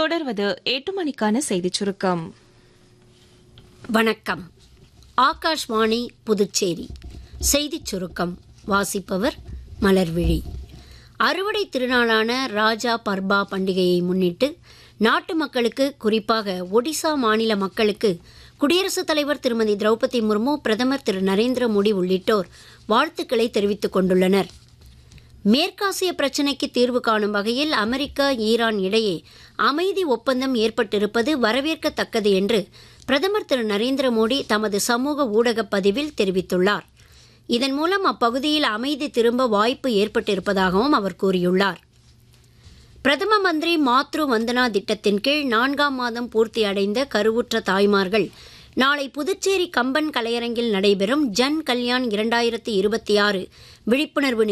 தொடர்வது எட்டு மணிக்கான செய்திச் சுருக்கம் வணக்கம் ஆகாஷ்வாணி புதுச்சேரி செய்திச் சுருக்கம் வாசிப்பவர் மலர்விழி அறுவடை திருநாளான ராஜா பர்பா பண்டிகையை முன்னிட்டு நாட்டு மக்களுக்கு குறிப்பாக ஒடிசா மாநில மக்களுக்கு குடியரசுத் தலைவர் திருமதி திரௌபதி முர்மு பிரதமர் திரு நரேந்திர மோடி உள்ளிட்டோர் வாழ்த்துக்களை தெரிவித்துக் கொண்டுள்ளனர் மேற்காசிய பிரச்சினைக்கு தீர்வு காணும் வகையில் அமெரிக்கா ஈரான் இடையே அமைதி ஒப்பந்தம் ஏற்பட்டிருப்பது வரவேற்கத்தக்கது என்று பிரதமர் திரு நரேந்திர மோடி தமது சமூக ஊடகப் பதிவில் தெரிவித்துள்ளார் இதன் மூலம் அப்பகுதியில் அமைதி திரும்ப வாய்ப்பு ஏற்பட்டிருப்பதாகவும் அவர் கூறியுள்ளார் பிரதம மந்திரி மாத்ரு வந்தனா திட்டத்தின் கீழ் நான்காம் மாதம் பூர்த்தி அடைந்த கருவுற்ற தாய்மார்கள் நாளை புதுச்சேரி கம்பன் கலையரங்கில் நடைபெறும் ஜன் கல்யாண் இரண்டாயிரத்தி இருபத்தி ஆறு விழிப்புணர்வு